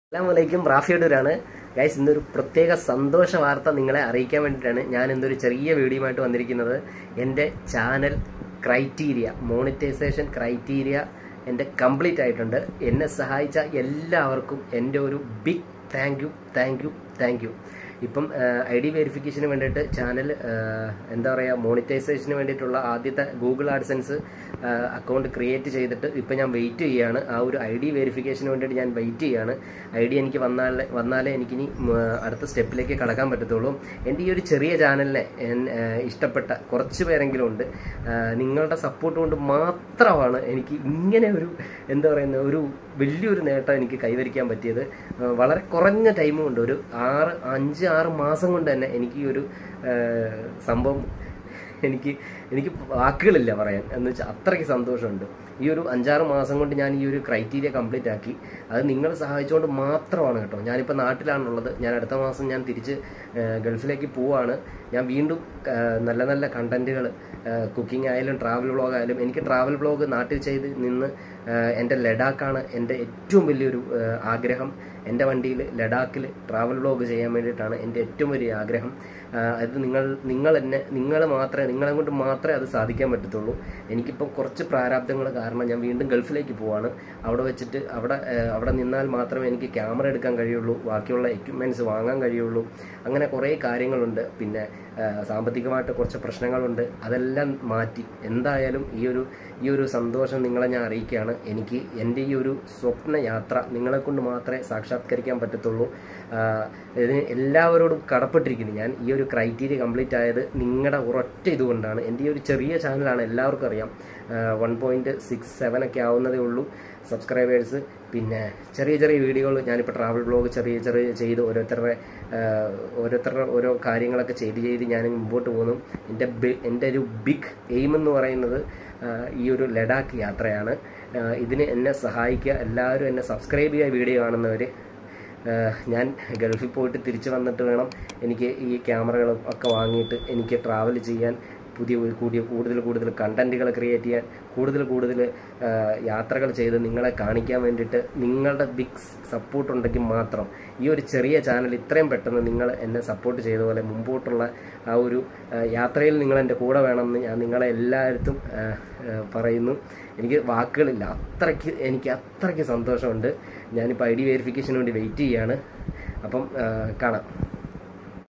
അസ്സാമലൈക്കും റാഫിയഡൂരാണ് ഗൈസ് ഇന്നൊരു പ്രത്യേക സന്തോഷ വാർത്ത നിങ്ങളെ അറിയിക്കാൻ വേണ്ടിയിട്ടാണ് ഞാൻ ഇന്നൊരു ചെറിയ വീഡിയോയുമായിട്ട് വന്നിരിക്കുന്നത് എൻ്റെ ചാനൽ ക്രൈറ്റീരിയ മോണിറ്റൈസേഷൻ ക്രൈറ്റീരിയ എൻ്റെ കംപ്ലീറ്റ് ആയിട്ടുണ്ട് എന്നെ സഹായിച്ച എല്ലാവർക്കും എൻ്റെ ഒരു big thank you thank you thank you ഇപ്പം ഐ ഡി വെരിഫിക്കേഷന് വേണ്ടിയിട്ട് ചാനൽ എന്താ പറയുക മോണിറ്റൈസേഷന് വേണ്ടിയിട്ടുള്ള ആദ്യത്തെ ഗൂഗിൾ ആഡ്സൻസ് അക്കൗണ്ട് ക്രിയേറ്റ് ചെയ്തിട്ട് ഇപ്പം ഞാൻ വെയിറ്റ് ചെയ്യുകയാണ് ആ ഒരു ഐ ഡി വെരിഫിക്കേഷന് വേണ്ടിയിട്ട് ഞാൻ വെയിറ്റ് ചെയ്യുകയാണ് ഐ ഡി എനിക്ക് വന്നാലേ വന്നാലേ എനിക്കിനി ഉം, അടുത്ത സ്റ്റെപ്പിലേക്ക് കടക്കാൻ പറ്റത്തുള്ളൂ എൻ്റെ ഈ ഒരു ചെറിയ ചാനലിനെ എൻ- ആ, ഇഷ്ടപ്പെട്ട കുറച്ച് പേരെങ്കിലും ഉണ്ട് ആ, നിങ്ങളുടെ സപ്പോർട്ട് കൊണ്ട് മാത്രമാണ് എനിക്ക് ഇങ്ങനെ ഒരു എന്താ പറയുന്ന ഒരു വലിയൊരു നേട്ടം എനിക്ക് കൈവരിക്കാൻ പറ്റിയത് ആ, വളരെ കുറഞ്ഞ ടൈം കൊണ്ട് ഒരു ആറ് അഞ്ച് ആറ് മാസം കൊണ്ട് തന്നെ എനിക്ക് ഈ ഒരു ആ, സംഭവം എനിക്ക് എനിക്ക് വാക്കുകളില്ല പറയാൻ എന്ന് വെച്ചാൽ അത്രയ്ക്ക് സന്തോഷമുണ്ട് ഈ ഒരു അഞ്ചാറ് മാസം കൊണ്ട് ഞാൻ ഈ ഒരു ക്രൈറ്റീരിയ കംപ്ലീറ്റ് ആക്കി അത് നിങ്ങൾ സഹായിച്ചുകൊണ്ട് മാത്രമാണ് കേട്ടോ ഞാനിപ്പോൾ നാട്ടിലാണുള്ളത് ഞാൻ അടുത്ത മാസം ഞാൻ തിരിച്ച് ആ, ഗൾഫിലേക്ക് പോവാണ് ഞാൻ വീണ്ടും ആ, നല്ല നല്ല കണ്ടന്റുകൾ കുക്കിംഗ് ആയാലും ട്രാവൽ വ്ളോഗ് ആയാലും എനിക്ക് ട്രാവൽ വ്ളോഗ് നാട്ടിൽ ചെയ്ത് നിന്ന് ആ, എൻ്റെ ലഡാക്കാണ് എൻ്റെ ഏറ്റവും വലിയൊരു ആ, ആഗ്രഹം എൻ്റെ വണ്ടിയിൽ ലഡാക്കിൽ ട്രാവൽ വ്ളോഗ് ചെയ്യാൻ വേണ്ടിയിട്ടാണ് എൻ്റെ ഏറ്റവും വലിയ ആഗ്രഹം ആ, അത് നിങ്ങൾ നിങ്ങൾ എന്നെ നിങ്ങൾ മാത്രമേ നിങ്ങളെ കൊണ്ട് മാത്രമേ അത് സാധിക്കാൻ പറ്റത്തുള്ളൂ എനിക്കിപ്പോൾ കുറച്ച് പ്രാരാബ്ദങ്ങൾ കാരണം ഞാൻ വീണ്ടും ഗൾഫിലേക്ക് പോവാണ് അവിടെ വെച്ചിട്ട് അവിടെ ആ, അവിടെ നിന്നാൽ മാത്രമേ എനിക്ക് ക്യാമറ എടുക്കാൻ കഴിയുള്ളൂ ബാക്കിയുള്ള എക്യുപ്മെൻറ്റ്സ് വാങ്ങാൻ കഴിയുള്ളൂ അങ്ങനെ കുറേ കാര്യങ്ങളുണ്ട് പിന്നെ ആ, സാമ്പത്തികമായിട്ട് കുറച്ച് പ്രശ്നങ്ങളുണ്ട് അതെല്ലാം മാറ്റി എന്തായാലും ഈ ഒരു ഈ ഒരു സന്തോഷം നിങ്ങളെ ഞാൻ അറിയിക്കുകയാണ് എനിക്ക് എൻ്റെ ഈ ഒരു സ്വപ്ന യാത്ര നിങ്ങളെ കൊണ്ട് മാത്രമേ സാക്ഷാത്കരിക്കാൻ പറ്റത്തുള്ളൂ ആ, ഇതിന് എല്ലാവരോടും കടപ്പെട്ടിരിക്കുന്നു ഞാൻ ഈ ഒരു ക്രൈറ്റീരിയ കംപ്ലീറ്റ് ആയത് നിങ്ങളുടെ ഒരൊറ്റ ഇതുകൊണ്ടാണ് എൻ്റെ ഈ ഒരു ചെറിയ ചാനലാണ് എല്ലാവർക്കും അറിയാം വൺ പോയിൻറ്റ് സിക്സ് സെവൻ ഒക്കെ ആവുന്നതേ ഉള്ളൂ സബ്സ്ക്രൈബേഴ്സ് പിന്നെ ചെറിയ ചെറിയ വീഡിയോകൾ ഞാനിപ്പോൾ ട്രാവൽ ബ്ലോഗ് ചെറിയ ചെറിയ ചെയ്ത് ഓരോരുത്തരുടെ ആ, ഓരോരുത്തരുടെ ഓരോ കാര്യങ്ങളൊക്കെ ചെയ്ത് ചെയ്ത് ഞാൻ മുമ്പോട്ട് പോകുന്നു എൻ്റെ ബി- എൻ്റെ ഒരു ബിഗ് എയിം എന്ന് പറയുന്നത് ആ, ഈ ഒരു ലഡാക്ക് യാത്രയാണ് ആ, ഇതിന് എന്നെ സഹായിക്കുക എല്ലാവരും എന്നെ സബ്സ്ക്രൈബ് ചെയ്യുക വീഡിയോ കാണുന്നവർ ഞാൻ ഗൾഫിൽ പോയിട്ട് തിരിച്ചു വന്നിട്ട് വേണം എനിക്ക് ഈ ക്യാമറകളും ഒക്കെ വാങ്ങിയിട്ട് എനിക്ക് ട്രാവൽ ചെയ്യാൻ പുതിയ ഒരു കൂടിയ കൂടുതൽ കൂടുതൽ കണ്ടന്റുകൾ ക്രിയേറ്റ് ചെയ്യാൻ കൂടുതൽ കൂടുതൽ ആ, യാത്രകൾ ചെയ്ത് നിങ്ങളെ കാണിക്കാൻ വേണ്ടിയിട്ട് നിങ്ങളുടെ ബിഗ് സപ്പോർട്ട് ഉണ്ടെങ്കിൽ മാത്രം ഈ ഒരു ചെറിയ ചാനൽ ഇത്രയും പെട്ടെന്ന് നിങ്ങൾ എന്നെ സപ്പോർട്ട് ചെയ്ത പോലെ മുമ്പോട്ടുള്ള ആ ഒരു ആ, യാത്രയിൽ നിങ്ങൾ എൻ്റെ കൂടെ വേണമെന്ന് ഞാൻ നിങ്ങളെ എല്ലായിടത്തും ആ, ആ, പറയുന്നു എനിക്ക് വാക്കുകളില്ല അത്രയ്ക്ക് എനിക്ക് അത്രയ്ക്ക് സന്തോഷമുണ്ട് ഞാനിപ്പോൾ ഐ ഡി വെരിഫിക്കേഷന് വേണ്ടി വെയിറ്റ് ചെയ്യാണ് അപ്പം ആ, കാണാം